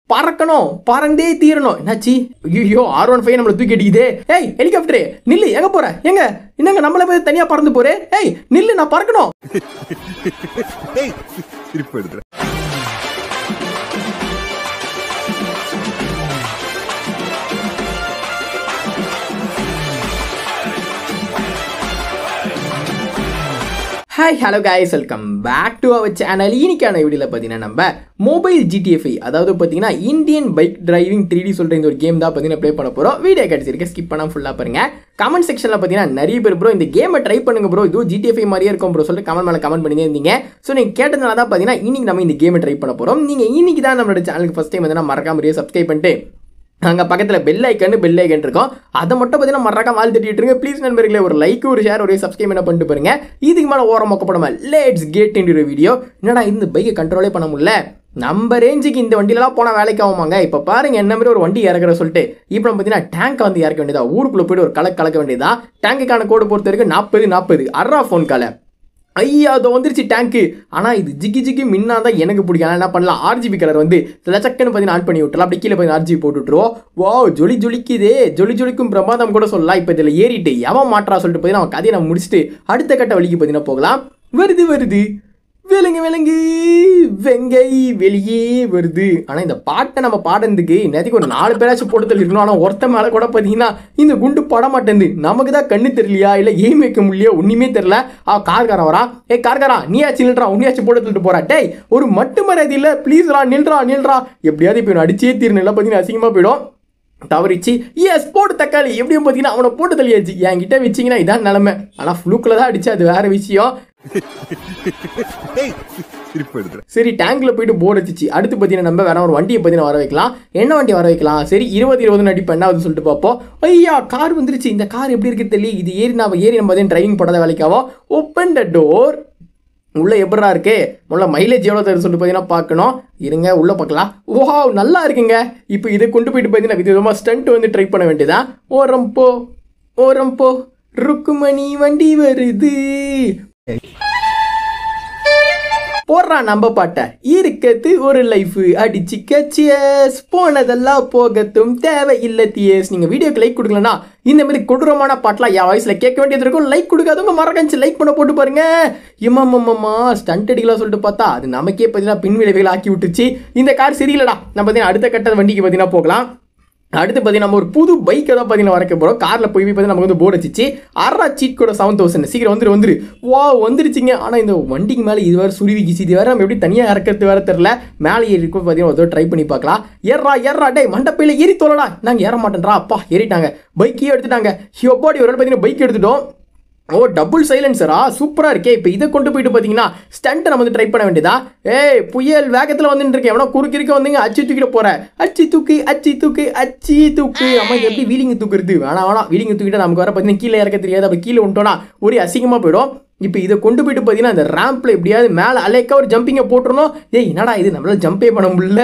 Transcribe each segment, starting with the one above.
பறக்கணும் பறந்தே தீரணும் என்னாச்சு ஐயோ ஆர் ஒன் ஃபைவ் நம்மளை தூக்கி அடிக்குதே ஏய் ஹெலிகாப்டர் நில்லு எங்க போற எங்க என்னங்க நம்மள போய் தனியா பறந்து போறே ஏய் நில்லு நான் பறக்கணும் திருப்பி எடுத்துறேன் hi hello guys welcome back to our channel இன்னைக்கான வீடியோவில் பார்த்தீங்கன்னா நம்ம மொபைல் ஜிடிஎஃப்ஐ அதாவது பார்த்தீங்கன்னா Indian bike driving three D சொல்கிற இந்த ஒரு கேம் தான் பார்த்தீங்கன்னா ப்ளே பண்ண போகிறோம் வீடியோ கிடச்சிருக்க ஸ்கிப் பண்ணால் ஃபுல்லாக பாருங்க கமெண்ட் செக்ஷனில் பார்த்தீங்கன்னா நிறைய பேர் ப்ரோ இந்த கேமை ட்ரை பண்ணுங்க ப்ரோ இதுவும் ஜிடிஎஃப்ஐ மாதிரியே இருக்கும் ப்ரோ சொல்லிட்டு கமெண்ட் மேலே கமெண்ட் பண்ணியே இருந்தீங்க ஸோ நீங்கள் கேட்டதுனால தான் பார்த்தீங்கன்னா இன்னைக்கு நம்ம இந்த கேமை ட்ரை பண்ண போகிறோம் நீங்கள் இன்னைக்கு தான் நம்மளோட சேனலுக்கு ஃபஸ்ட் டைம் வந்து மறக்காம சப்ஸ்கிரைப் பண்ணிட்டு அங்கே பக்கத்தில் பெல் ஐக்கன் பெல் ஐக்கன் இருக்கும் அதை மட்டும் பார்த்தீங்கன்னா மறக்காம வாழ் தட்டிட்டு இருங்க ப்ளீஸ் நண்பர்களே ஒரு லைக் ஒரு ஷேர் ஒரு சப்ஸ்கிரைப் என்ன பண்ணிட்டு பாருங்க இதுக்கு மேலே ஓரம் மொக்கப்படாம லேட்ஸ் கெட் இன் வீடியோ என்னடா இந்த பைக்கை கண்ட்ரோலே பண்ண முடியல நம்ம ரேஞ்சுக்கு இந்த வண்டியிலலாம் போனால் வேலைக்கு ஆகுமாங்க இப்போ பாருங்க என்ன மாதிரி ஒரு வண்டி இறக்குற சொல்லிட்டு இப்போ நம்ம பார்த்தீங்கன்னா டேங்கை வந்து இறக்க வேண்டியதா ஊருக்குள்ளே போயிட்டு ஒரு கலக்கு கலக்க வேண்டியதா டேங்குக்கான கோடு பொறுத்த வரைக்கும் நாற்பது நாற்பது அர்ரா ஃபோன் காலை ஐயா அதோ வந்துருச்சு டேங்க்கு ஆனால் இது ஜிக்கி ஜிக்கி மின்னா தான் எனக்கு பிடிக்கும் ஆனா என்ன பண்ணலாம் ஆர்ஜிபி கலர் வந்து லச்சக்கன்னு பார்த்தீங்கன்னா ஆன் பண்ணி விட்டுலாம் அப்படி கீழே போய் ஆர்ஜிபி போட்டு விட்டுருவோம் வா ஜொலி ஜொலிக்குதே ஜொலி ஜொலிக்கும் பிரமாதம் கூட சொல்லலாம் இப்போ இதில் ஏறிட்டு எவன் மாற்றா சொல்லிட்டு பார்த்தீங்கன்னா அவன் கதையை நம்ம முடிச்சுட்டு அடுத்த கட்ட வழிக்கு பார்த்தீங்கன்னா போகலாம் வருது வருது விலங்கு விலங்கு வெங்கை வெளியே வருது ஆனால் இந்த பாட்டை நம்ம பாடுறதுக்கு நேற்றுக்கு ஒரு நாலு பேராச்சும் போட்டு இருக்கணும் ஆனால் ஒருத்த மேலே கூட பார்த்தீங்கன்னா இந்த குண்டு பட மாட்டேங்குது நமக்கு தான் கண்ணு தெரியலையா இல்லை எய்ம் வைக்க முடியலையா ஒன்றுமே தெரியல ஆ கார்காரன் வரா ஏ கார்காரா நீயாச்சும் நில்றா உன்னையாச்சும் போட்டு தள்ளிட்டு போறா டேய் ஒரு மட்டு மரியாதை இல்லை ப்ளீஸ்ரா நில்றா நில்றா எப்படியாவது இப்போ அடிச்சே தீரணும் இல்லை பார்த்தீங்கன்னா அசிங்கமாக போயிடும் தவறிச்சு எஸ் போட்டு தக்காளி எப்படியும் பார்த்தீங்கன்னா அவனை போட்டு தள்ளியாச்சு என்கிட்ட வச்சிங்கன்னா இதான் நிலமை ஆனால் ஃப்ளூக்கில் தான் அடிச்சு அது வேற விஷயம் திருப்பி எடுத்துறேன் சரி டேங்க்ல போயிட்டு போர் அடிச்சிச்சு அடுத்து பார்த்தீங்கன்னா நம்ம வேற ஒரு வண்டியை பார்த்தீங்கன்னா வர வைக்கலாம் என்ன வண்டி வர வைக்கலாம் சரி இருபது இருபது அடிப்பேன் என்ன ஆகுதுன்னு சொல்லிட்டு பார்ப்போம் ஐயா கார் வந்துருச்சு இந்த கார் எப்படி இருக்கு தெரியல இது ஏறி நம்ம ஏறி நம்ம டிரைவிங் பண்ணாத வேலைக்காவும் ஓப்பன் த டோர் உள்ள எப்படா இருக்கு முதல்ல மைலேஜ் எவ்வளோ தருது சொல்லிட்டு பார்த்தீங்கன்னா பார்க்கணும் இருங்க உள்ள பார்க்கலாம் ஓஹா நல்லா இருக்குங்க இப்போ இதை கொண்டு போயிட்டு பார்த்தீங்கன்னா விதவிதமாக ஸ்டண்ட் வந்து ட்ரை பண்ண வேண்டியதா ஓரம் போ ஓரம் போ ருக்குமணி வண்டி வருது போடுறா நம்ம பாட்ட இருக்கத்து ஒரு லைஃப் அடிச்சு கச்சியஸ் போனதெல்லாம் போகட்டும் தேவையில்லை தியேஸ் நீங்க வீடியோக்கு லைக் கொடுக்கலனா இந்த மாதிரி கொடூரமான பாட்டெலாம் என் வாய்ஸ்ல கேட்க வேண்டியது இருக்கும் லைக் கொடுக்காதவங்க மறக்கஞ்சு லைக் பண்ண போட்டு பாருங்க இம்மாம்மாம்மா ஸ்டண்ட் அடிக்கலாம் சொல்லிட்டு பார்த்தா அது நமக்கே பார்த்தீங்கன்னா பின் விளைவுகள் ஆக்கி விட்டுச்சு இந்த கார் சரியில்லடா நம்ம பார்த்தீங்கன்னா அடுத்த கட்ட வண்டிக்கு பார்த்தீங்கன்னா போகலாம் அடுத்து பார்த்தீங்கன்னா நம்ம ஒரு புது பைக்கை தான் பார்த்தீங்கன்னா வரைக்க போகிறோம் காரில் போய் பார்த்தீங்கன்னா நமக்கு வந்து போர்டு வச்சிச்சு அறா சீட் கூட செவன் தௌசண்ட் சீக்கிரம் வந்துரு வந்துரு வா வந்துருச்சுங்க ஆனால் இந்த வண்டிக்கு மேலே இது வேறு சுருவிக்கிச்சு இது வேறு நம்ம எப்படி தனியாக இறக்கிறது வேறு தெரில மேலே ஏறி இருக்கும் பார்த்தீங்கன்னா ஒரு ட்ரை பண்ணி பார்க்கலாம் ஏறா ஏறா டேய் மண்டப்பையில் ஏறி தோலடா நாங்கள் ஏற மாட்டேன்றா அப்பா ஏறிட்டாங்க பைக்கையே எடுத்துட்டாங்க ஹியோபாடி ஒரு பார்த்தீங்கன்னா பைக் எடுத்துட்டோம் ஓ டபுள் சைலன்சரா சூப்பராக இருக்கே இப்போ இதை கொண்டு போயிட்டு பார்த்தீங்கன்னா ஸ்டண்ட்டை நம்ம வந்து ட்ரை பண்ண வேண்டியதா ஏய் புயல் வேகத்தில் வந்துட்டு இருக்கேன் எவனோ குறுக்கிருக்க வந்தீங்க அச்சு தூக்கிட்டு போற அச்சி தூக்கு அச்சி தூக்கு அச்சி தூக்கு அம்மா இது எப்படி வீலிங்க தூக்குறது வேணாம் வேணாம் வீலிங்க தூக்கிட்டு நமக்கு வர பார்த்தீங்கன்னா கீழே இறக்க தெரியாது அப்போ கீழே விட்டோம்னா ஒரே அசிங்கமாக போயிடும் இப்போ இதை கொண்டு போயிட்டு பார்த்தீங்கன்னா அந்த ரேம்பில் எப்படியாவது மேலே அலைக்க ஒரு ஜம்பிங்கை போட்டுருணும் ஏய் என்னடா இது நம்மளால ஜம்பே பண்ண முடியல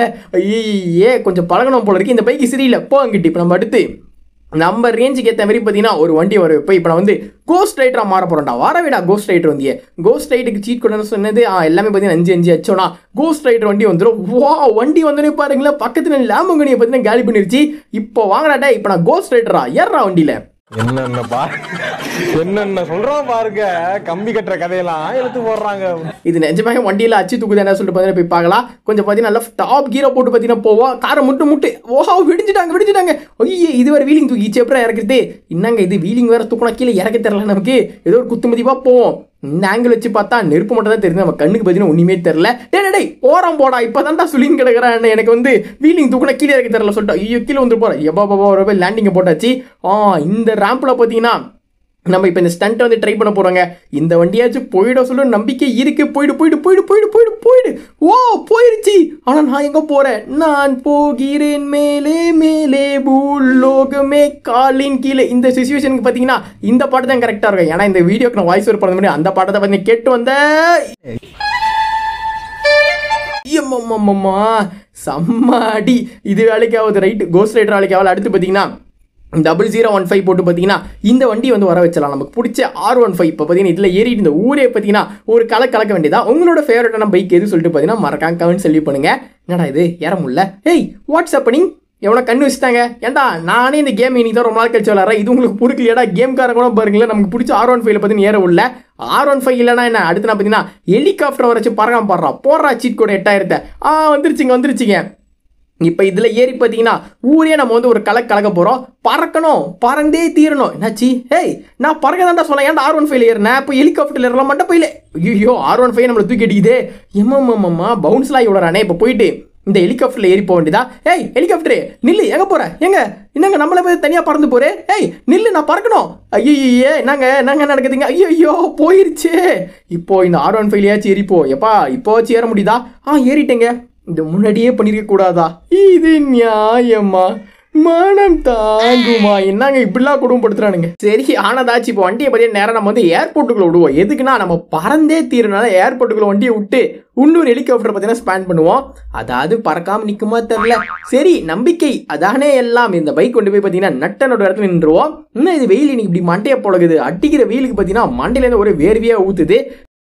ஐயே கொஞ்சம் பழகணும் போல இருக்கு இந்த பைக்கு சரியில்லை போ அங்கிட்டு இப்போ நம்ம அடுத்து நம்ம ரேஞ்சுக்கு ஏற்ற மாதிரி பார்த்தீங்கன்னா ஒரு வண்டி வரும் இப்போ இப்போ நான் வந்து கோஸ்ட் ரைட்டராக மாற போகிறேன்டா வரவேடா கோஸ்ட் ரைட்டர் வந்தியே கோஸ்ட் ரைட்டுக்கு சீட் கொண்டு சொன்னது ஆ எல்லாமே பார்த்தீங்கன்னா அஞ்சு அஞ்சு அச்சோனா கோஸ்ட் ரைட்டர் வண்டி வந்துடும் வா வண்டி வந்தோடனே பாருங்களேன் பக்கத்தில் லேம்பங்கனியை பார்த்தீங்கன்னா காலி பண்ணிருச்சு இப்போ வாங்கடாட்டா இப்போ நான் கோஸ்ட் ரைட்டரா ஏறா வண்டியில் என்னென்ன பா என்னென்ன சொல்றான் பாருங்க கம்பி கட்டுற கதையெல்லாம் எடுத்து போடுறாங்க இது நிஜமாக வண்டியில் அச்சு தூக்குது என்ன சொல்லிட்டு பார்த்தீங்கன்னா போய் பார்க்கலாம் கொஞ்சம் பார்த்தீங்கன்னா லெஃப்ட் டாப் கீரை போட்டு பார்த்தீங்கன்னா போவோம் காரை முட்டு முட்டு ஓஹா விடிஞ்சிட்டாங்க விடிஞ்சிட்டாங்க ஐயே இது வேறு வீலிங் தூக்கி எப்பறம் இறக்குறது என்னங்க இது வீலிங் வேறு தூக்கினா கீழே இறக்க தெரியல நமக்கு ஏதோ ஒரு குத்து மதிப்பாக போவோம் இந்த ஆங்கிள் வச்சு பார்த்தா நெருப்பு மட்டும் தான் தெரியுது நம்ம கண்ணுக்கு பார்த்தீங்கன்னா ஒன்றுமே தெரில டே டேய் ஓரம் போடா இப்போ தான் சொல்லின்னு கிடக்குறேன் எனக்கு வந்து வீலிங் தூக்குனா கீழே இறக்க தெரியல சொல்லிட்டு ஐயோ கீழே வந்து போகிறேன் எப்பா பாபா ஒரு போய் லேண்டிங்கை போட்டாச்சு ஆ இந்த ரேம்பில் பார்த்தீங்கன்னா நம்ம இப்போ இந்த ஸ்டண்ட்டை வந்து ட்ரை பண்ண போகிறோங்க இந்த வண்டியாச்சும் போயிட சொல்ல நம்பிக்கை இருக்கு போயிடு போயிடு போயிடு போயிடு போயிடு போயிடு ஓ போயிருச்சு ஆனால் நான் எங்கே போகிறேன் நான் போகிறேன் மேலே மேலே பூலோகமே காலின் கீழே இந்த சுச்சுவேஷனுக்கு பார்த்தீங்கன்னா இந்த பாட்டு தான் கரெக்டாக இருக்கும் ஏன்னா இந்த வீடியோக்கு நான் வாய்ஸ் ஓவர் பண்ண முடியும் அந்த பாட்டை தான் வந்து கேட்டு வந்தேன் ஐயம்மம்மம்மா செம்மாடி இது வேலைக்கு ஆகுது ரைட்டு கோஸ்ட் ரைட்டர் வேலைக்கு ஆகல அடுத்து பார்த்தீங்கன்னா டபுள் ஜீரோ ஒன் ஃபைவ் போட்டு பார்த்தீங்கன்னா இந்த வண்டி வந்து வர வச்சலாம் நமக்கு பிடிச்ச ஆர் ஒன் ஃபைவ் இப்போ பார்த்தீங்கன்னா இதில் ஏறிட்டு இந்த ஊரே பார்த்தீங்கன்னா ஒரு கல கலக்க வேண்டியதா உங்களோட ஃபேவரட்டான பைக் எது சொல்லிட்டு பார்த்தீங்கன்னா மறக்காம கமெண்ட் சொல்லி பண்ணுங்க என்னடா இது ஏற முடியல ஏய் வாட்ஸ்அப் பண்ணி எவ்வளோ கண்ணு வச்சுட்டாங்க ஏன்டா நானே இந்த கேம் இன்னைக்கு தான் ரொம்ப நாள் கழிச்சு விளாட்றேன் இது உங்களுக்கு பிடிக்கலையாடா கேம்கார கூட பாருங்களேன் நமக்கு பிடிச்ச ஆர் ஒன் ஃபைவ்ல பார்த்தீங்கன்னா ஏற உள்ள ஆர் ஒன் ஃபைவ் இல்லைனா என்ன அடுத்து நான் பார்த்தீங்கன்னா ஹெலிகாப்டர் வரைச்சு பறக்காம பாடுறா போடுறா சீட் கூட எட்டாயிரத்தை ஆ வந்துருச்சுங்க வந்துருச்சுங்க இப்போ இதில் ஏறி பார்த்தீங்கன்னா ஊரே நம்ம வந்து ஒரு கலக்கு கலக்க போகிறோம் பறக்கணும் பறந்தே தீரணும் என்னாச்சு ஏய் நான் பறக்க தான்டா சொன்னேன் ஏன்டா ஆர் ஒன் ஃபைவ்ல ஏறினேன் இப்போ ஹெலிகாப்டர்ல ஏறலாம் மட்டும் போயில ஐயோ ஆர் ஒன் ஃபைவ் நம்மளை தூக்கி அடிக்குது எம்மம்மா பவுன்ஸ்லாம் விடுறானே இப்போ போயிட்டு இந்த ஹெலிகாப்டர்ல ஏறி போக வேண்டியதா ஏய் ஹெலிகாப்டர் நில்லு எங்க போற எங்க என்னங்க நம்மள போய் தனியா பறந்து போறே ஏய் நில்லு நான் பறக்கணும் ஐயோ என்னங்க என்னங்க நடக்குதுங்க ஐயோ ஐயோ போயிருச்சு இப்போ இந்த ஆர் ஒன் ஃபைவ்லயாச்சும் ஏறிப்போ எப்பா இப்போவாச்சும் ஏற முடியுதா ஆ ஏறிட்டேங்க இந்த முன்னாடியே பண்ணிருக்க கூடாதா இது நியாயமா மனம் தாங்குமா என்னங்க இப்படிலாம் குடும்பப்படுத்துறானுங்க சரி ஆனதாச்சு இப்போ வண்டியை பத்தி நேரம் நம்ம வந்து ஏர்போர்ட்டுக்குள்ள விடுவோம் எதுக்குன்னா நம்ம பறந்தே தீரனால ஏர்போர்ட்டுக்குள்ள வண்டியை விட்டு இன்னொரு ஹெலிகாப்டர் பார்த்தீங்கன்னா ஸ்பேன் பண்ணுவோம் அதாவது பறக்காம நிக்குமா தெரியல சரி நம்பிக்கை அதானே எல்லாம் இந்த பைக் கொண்டு போய் பார்த்தீங்கன்னா நட்டனோட இடத்துல நின்றுவோம் இன்னும் இது வெயில் இன்னைக்கு இப்படி மண்டையை புழகுது அடிக்கிற வெயிலுக்கு பார்த்தீங்கன்னா மண்டையிலேருந்து ஒரு வேர்வையா ஊத்துது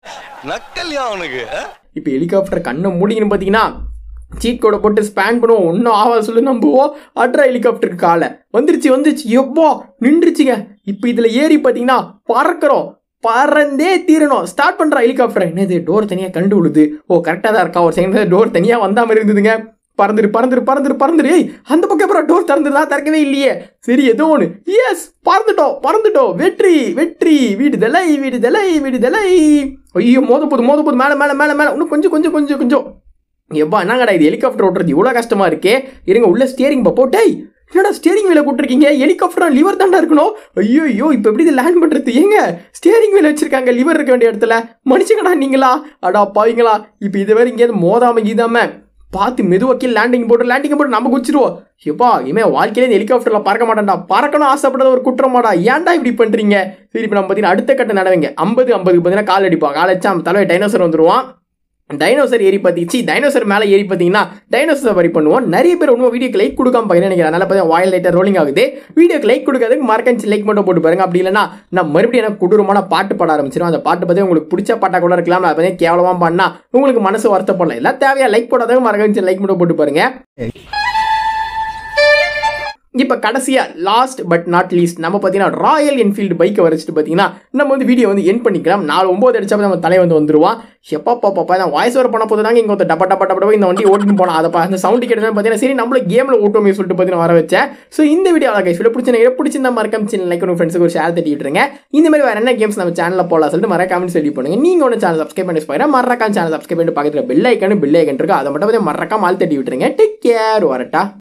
நக்கல்யா அவனுக்கு இப்போ ஹெலிகாப்டர் கண்ணை மூடிங்கன்னு பார்த்தீங்கன்னா சீட் கோடை போட்டு ஸ்பேன் பண்ணுவோம் ஒன்றும் ஆகாது சொல்லி நம்புவோம் அட்ரா ஹெலிகாப்டருக்கு காலை வந்துருச்சு வந்துருச்சு எப்போ நின்றுச்சுங்க இப்போ இதில் ஏறி பார்த்தீங்கன்னா பறக்கிறோம் பறந்தே தீரணும் ஸ்டார்ட் பண்ணுற ஹெலிகாப்டர் என்னது டோர் தனியாக கண்டு விழுது ஓ கரெக்டாக தான் இருக்கா ஒரு செகண்ட் டோர் தனியாக வந்தா மாதிரி இருந்ததுங்க பறந்துரு பறந்துரு பறந்துரு பறந்துரு ஏய் அந்த பக்கம் அப்புறம் டோர் திறந்துருந்தா திறக்கவே இல்லையே சரி ஏதோ ஒன்று எஸ் பறந்துட்டோம் பறந்துட்டோம் வெற்றி வெற்றி வீடுதலை வீடுதலை வீடுதலை ஐயோ மோத போது மோத போது மேலே மேலே மேலே மேலே இன்னும் கொஞ்சம் கொஞ்சம் கொஞ்சம் கொஞ்சம் எப்பா என்னங்கடா இது ஹெலிகாப்டர் ஓட்டுறது இவ்வளோ கஷ்டமா இருக்கே இருங்க உள்ள ஸ்டியரிங் பா போட்டேய் என்னடா ஸ்டியரிங் வீல கூட்டிருக்கீங்க ஹெலிகாப்டர் லிவர் தாண்டா இருக்கணும் ஐயோ ஐயோ இப்போ எப்படி இது லேண்ட் பண்றது ஏங்க ஸ்டியரிங் வீல வச்சிருக்காங்க லிவர் இருக்க வேண்டிய இடத்துல மனுஷங்கடா நீங்களா அடா பாவீங்களா இப்போ இது வேற இங்கேயாவது மோதாம கீதாம பார்த்து மெதுவாக்கி லேண்டிங் போட்டு லேண்டிங் போட்டு நம்ம குச்சிருவோம் எப்பா இனிமே வாழ்க்கையில இந்த ஹெலிகாப்டர்ல பறக்க மாட்டேன்டா பறக்கணும் ஆசைப்பட்டது ஒரு குற்றமாடா ஏன்டா இப்படி பண்றீங்க சரி இப்போ நம்ம பார்த்தீங்கன்னா அடுத்த கட்ட நடவங்க ஐம்பது ஐம்பதுக்கு பார்த்தீங்கன்னா கால் அடிப்போம் கால் அடிச்சா நம்ம தலைவை டைனோசர் வந்துருவான் டைனோசர் ஏறி பார்த்திச்சு டைனோசர் மேலே ஏறி பார்த்தீங்கன்னா டைனோசர் வரி பண்ணுவோம் நிறைய பேர் ஒன்றும் வீடியோக்கு லைக் கொடுக்காம பார்க்க நினைக்கிறேன் அதனால பார்த்தா வாயில் லைட்டர் ரோலிங் ஆகுது வீடியோக்கு லைக் கொடுக்காதுக்கு மறக்கஞ்சி லைக் மட்டும் போட்டு பாருங்க அப்படி இல்லைன்னா நான் மறுபடியும் எனக்கு கொடூரமான பாட்டு பாட ஆரம்பிச்சிடும் அந்த பாட்டு பற்றி உங்களுக்கு பிடிச்ச பாட்டா கூட இருக்கலாம் அதை பற்றி கேவலமாக பண்ணா உங்களுக்கு மனசு வருத்தப்படலாம் எல்லாம் தேவையா லைக் போடாதவங்க மறக்கஞ்சி லைக் மட்டும் போட்டு பாருங்க இப்போ கடைசியாக லாஸ்ட் பட் நாட் லீஸ்ட் நம்ம பார்த்தீங்கன்னா ராயல் என்ஃபீல்டு பைக்கை வரைச்சிட்டு பார்த்தீங்கன்னா நம்ம வந்து வீடியோ வந்து என் பண்ணிக்கலாம் நாலு ஒம்பது அடிச்சா நம்ம தலை வந்து வந்துருவான் எப்பா பாப்பா நான் வாய்ஸ் ஓவர் பண்ண போது தாங்க இங்கே ஒருத்தர் டப்பா டப்பா டப்பா இந்த வண்டி ஓட்டின்னு போனா அதை பா- அந்த சவுண்ட் கேட்டது பார்த்தீங்கன்னா சரி நம்மள கேமில் ஓட்டுமே சொல்லிட்டு பார்த்தீங்கன்னா வர வச்சேன் ஸோ இந்த வீடியோ அழகா வீடியோ பிடிச்ச நினைக்கிறேன் பிடிச்சிருந்தா மறக்காம சின்ன லைக் உங்கள் ஃப்ரெண்ட்ஸுக்கு ஒரு ஷேர் தட்டி விட்டுருங்க இந்த மாதிரி வேறு என்ன கேம்ஸ் நம்ம சேனலில் போடலாம் சொல்லிட்டு மறக்காம சொல்லி பண்ணுங்க நீங்கள் ஒன்று சேனல் சப்ஸ்கிரைப் பண்ணி போயிடா மறக்காம சேனல் சப்ஸ்கிரைப் பண்ணி பக்கத்தில் பெல் ஐக்கன் பெல் ஐக்கன் இருக்கு அதை மட்டும் பார்த்து மறக்காம ஆள் தட்டி விட்டுருங்க டேக் கேர் வரட்டா